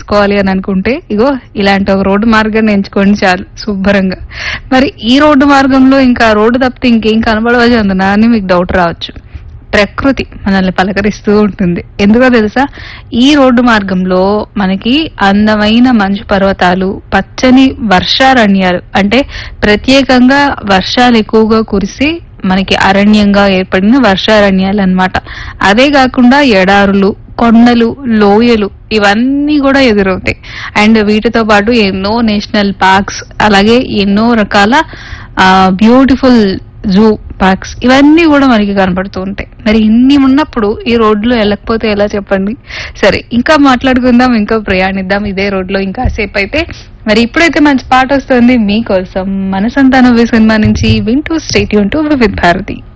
చేసుకోవాలి అని అనుకుంటే ఇగో ఇలాంటి ఒక రోడ్డు మార్గాన్ని ఎంచుకోండి చాలు శుభ్రంగా మరి ఈ రోడ్డు మార్గంలో ఇంకా రోడ్డు తప్పితే ఇంకేం కనబడవచ్చుందనా అని మీకు డౌట్ రావచ్చు ప్రకృతి మనల్ని పలకరిస్తూ ఉంటుంది ఎందుకో తెలుసా ఈ రోడ్డు మార్గంలో మనకి అందమైన మంచు పర్వతాలు పచ్చని వర్షారణ్యాలు అంటే ప్రత్యేకంగా వర్షాలు ఎక్కువగా కురిసి మనకి అరణ్యంగా ఏర్పడిన వర్షారణ్యాలు అన్నమాట అదే కాకుండా ఎడారులు కొండలు లోయలు ఇవన్నీ కూడా ఎదురవుతాయి అండ్ వీటితో పాటు ఎన్నో నేషనల్ పార్క్స్ అలాగే ఎన్నో రకాల బ్యూటిఫుల్ జూ పార్క్స్ ఇవన్నీ కూడా మనకి కనపడుతూ ఉంటాయి మరి ఇన్ని ఉన్నప్పుడు ఈ రోడ్లో వెళ్ళకపోతే ఎలా చెప్పండి సరే ఇంకా మాట్లాడుకుందాం ఇంకా ప్రయాణిద్దాం ఇదే రోడ్లో ఇంకా సేపు అయితే మరి ఇప్పుడైతే మంచి పాట వస్తుంది మీకోసం మన సంతానం సినిమా నుంచి వింటూ స్టేట్ యూన్ టు విత్ భారతి